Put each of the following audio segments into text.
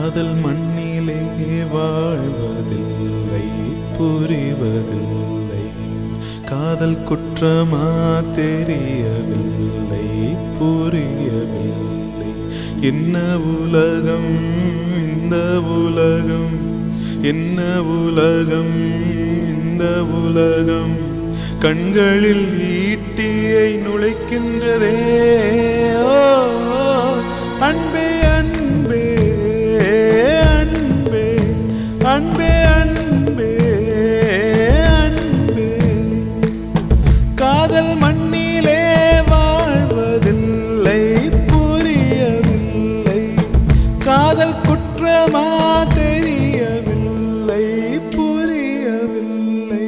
காதல் மண்ணிலே வாழ்வதில்லை புரிவதில்லை காதல் குற்றமா தெரியவில்லை புரியவில்லை என்ன உலகம் இந்த உலகம் என்ன உலகம் இந்த உலகம் கண்களில் ஈட்டியை நுழைக்கின்றதே ஓ, அன்பே அன்பே அன்பே அன்பே அன்பே அன்பே காதல் மண்ணிலே வாழ்வதில்லை புரியவில்லை காதல் குற்றமா தெரியவில்லை புரியவில்லை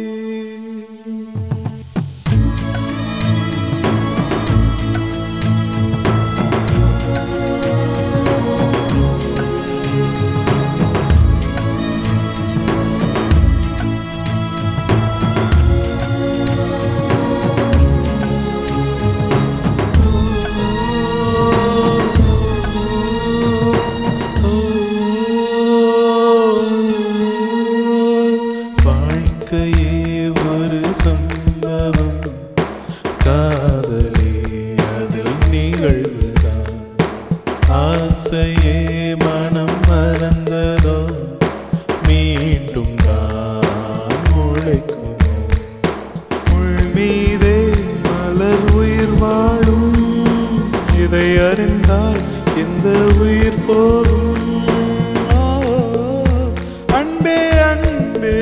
வாழ்க்கையே ஒரு சம்பவம் காதலே அதில் நிகழ்வுதான் ஆசையே மனம் மறந்ததோ மீண்டும் தான் முளைக்குமோ முள் மீதே மலர் உயிர் வாழும் இதை அறிந்தால் இந்த உயிர் போகும் ஓ, அன்பே அன்பே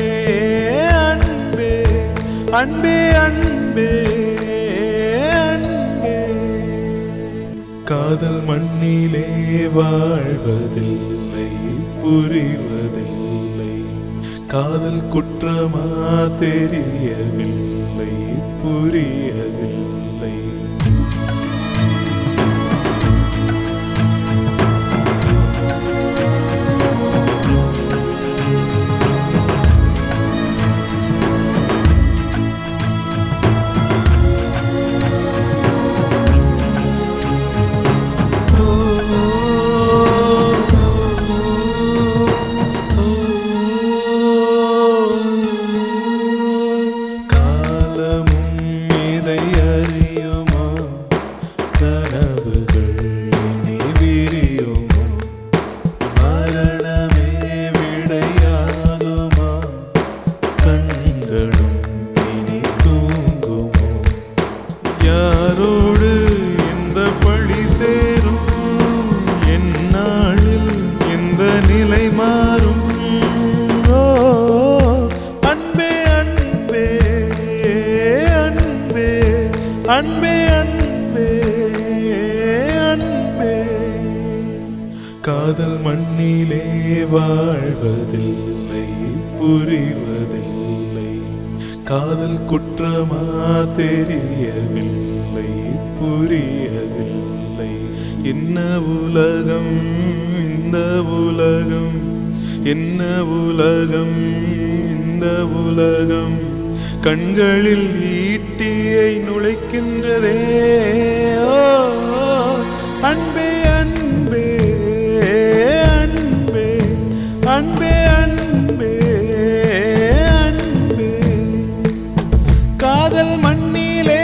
அன்பே அன்பே அன்பே அன்பே காதல் மண்ணிலே வாழ்வதில்லை புரிவதில்லை காதல் குற்றமா தெரியவில்லை புரியவில்லை காலமும் இதை அறியுமோ கனவுகள் இனி விரியுமோ மரணமே விடையாகுமா கண்களும் இனி தூங்குமோ யாரோடு இந்த பழி சேரும் எந்நாளில் இந்த நிலை மாறும் ஓ, அன்பே அன்பே அன்பே அன்பே அன்பே அன்பே காதல் மண்ணிலே வாழ்வதில்லை புரிவதில்லை காதல் குற்றமா தெரியவில்லை புரியவில்லை என்ன உலகம் இந்த உலகம் என்ன உலகம் இந்த உலகம் கண்களில் ஈட்டியை நுழைக்கின்றதே ஓ, அன்பே அன்பே அன்பே அன்பே அன்பே அன்பே காதல் மண்ணிலே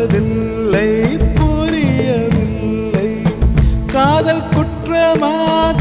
வாழ்வதில்லை புரியவில்லை காதல் குற்றமா